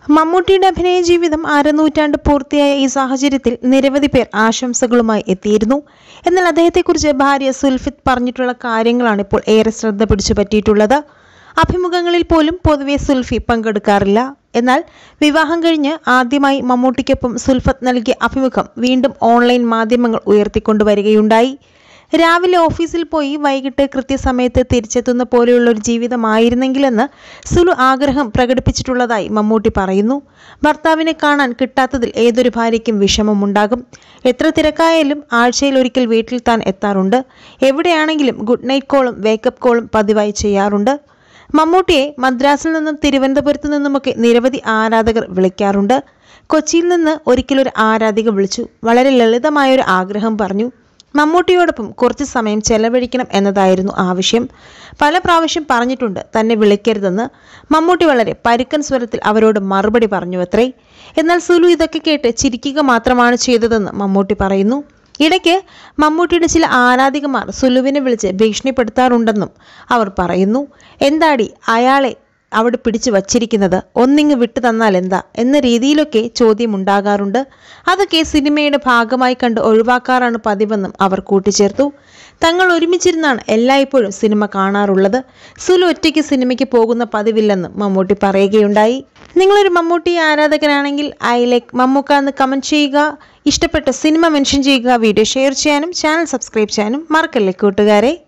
മമ്മൂട്ടിയുടെ അഭിനയ ജീവിതം അരനൂറ്റാണ്ട് പൂർത്തിയായ ഈ സാഹചര്യത്തിൽ നിരവധി പേർ ആശംസകളുമായി എത്തിയിരുന്നു എന്നാൽ അദ്ദേഹത്തെക്കുറിച്ച് ഭാര്യ സുൽഫിത്ത് പറഞ്ഞിട്ടുള്ള കാര്യങ്ങളാണ് ഇപ്പോൾ ഏറെ ശ്രദ്ധ പിടിച്ചു പറ്റിയിട്ടുള്ളത് അഭിമുഖങ്ങളിൽ പോലും പൊതുവെ സുൽഫി പങ്കെടുക്കാറില്ല എന്നാൽ വിവാഹം കഴിഞ്ഞ് ആദ്യമായി മമ്മൂട്ടിക്കൊപ്പം സുൽഫത്ത് നൽകിയ അഭിമുഖം വീണ്ടും ഓൺലൈൻ മാധ്യമങ്ങൾ ഉയർത്തിക്കൊണ്ടുവരികയുണ്ടായി രാവിലെ ഓഫീസിൽ പോയി വൈകിട്ട് കൃത്യസമയത്ത് തിരിച്ചെത്തുന്ന പോലെയുള്ള ഒരു ജീവിതമായിരുന്നെങ്കിലെന്ന് സുലു ആഗ്രഹം പ്രകടിപ്പിച്ചിട്ടുള്ളതായി മമ്മൂട്ടി പറയുന്നു ഭർത്താവിനെ കാണാൻ കിട്ടാത്തതിൽ ഏതൊരു ഭാര്യയ്ക്കും വിഷമമുണ്ടാകും എത്ര തിരക്കായാലും ആഴ്ചയിൽ ഒരിക്കൽ വീട്ടിൽ താൻ എത്താറുണ്ട് എവിടെയാണെങ്കിലും ഗുഡ് നൈറ്റ് കോളും വേക്കപ്പ് കോളും പതിവായി ചെയ്യാറുണ്ട് മമ്മൂട്ടിയെ മദ്രാസിൽ നിന്നും തിരുവനന്തപുരത്ത് നിന്നുമൊക്കെ നിരവധി ആരാധകർ വിളിക്കാറുണ്ട് കൊച്ചിയിൽ നിന്ന് ഒരിക്കലൊരു ആരാധിക വിളിച്ചു വളരെ ലളിതമായൊരു ആഗ്രഹം പറഞ്ഞു മമ്മൂട്ടിയോടൊപ്പം കുറച്ച് സമയം ചെലവഴിക്കണം എന്നതായിരുന്നു ആവശ്യം പല പ്രാവശ്യം പറഞ്ഞിട്ടുണ്ട് തന്നെ വിളിക്കരുതെന്ന് മമ്മൂട്ടി വളരെ പരുക്കൻ സ്വരത്തിൽ അവരോട് മറുപടി പറഞ്ഞു അത്രേ എന്നാൽ സുലു ഇതൊക്കെ കേട്ട് ചിരിക്കുക മാത്രമാണ് ചെയ്തതെന്ന് മമ്മൂട്ടി പറയുന്നു ഇടയ്ക്ക് മമ്മൂട്ടിയുടെ ചില ആരാധികമാർ സുലുവിനെ വിളിച്ച് ഭീഷണിപ്പെടുത്താറുണ്ടെന്നും അവർ പറയുന്നു എന്താടി അയാളെ അവിടെ പിടിച്ചു വച്ചിരിക്കുന്നത് ഒന്നിങ്ങ് വിട്ടു തന്നാൽ എന്താ എന്ന രീതിയിലൊക്കെ ചോദ്യം ഉണ്ടാകാറുണ്ട് അതൊക്കെ സിനിമയുടെ ഭാഗമായി കണ്ട് ഒഴിവാക്കാറാണ് പതിവെന്നും അവർ കൂട്ടിച്ചേർത്തു തങ്ങൾ ഒരുമിച്ചിരുന്നാണ് എല്ലായ്പ്പോഴും സിനിമ കാണാറുള്ളത് സുലു ഒറ്റയ്ക്ക് സിനിമയ്ക്ക് പോകുന്ന പതിവില്ലെന്നും മമ്മൂട്ടി പറയുകയുണ്ടായി നിങ്ങളൊരു മമ്മൂട്ടി ആരാധകനാണെങ്കിൽ ഐ ലൈക്ക് മമ്മൂക്ക എന്ന് കമൻറ്റ് ചെയ്യുക ഇഷ്ടപ്പെട്ട സിനിമ മെൻഷൻ ചെയ്യുക വീഡിയോ ഷെയർ ചെയ്യാനും ചാനൽ സബ്സ്ക്രൈബ് ചെയ്യാനും മറക്കല്ലേ കൂട്ടുകാരെ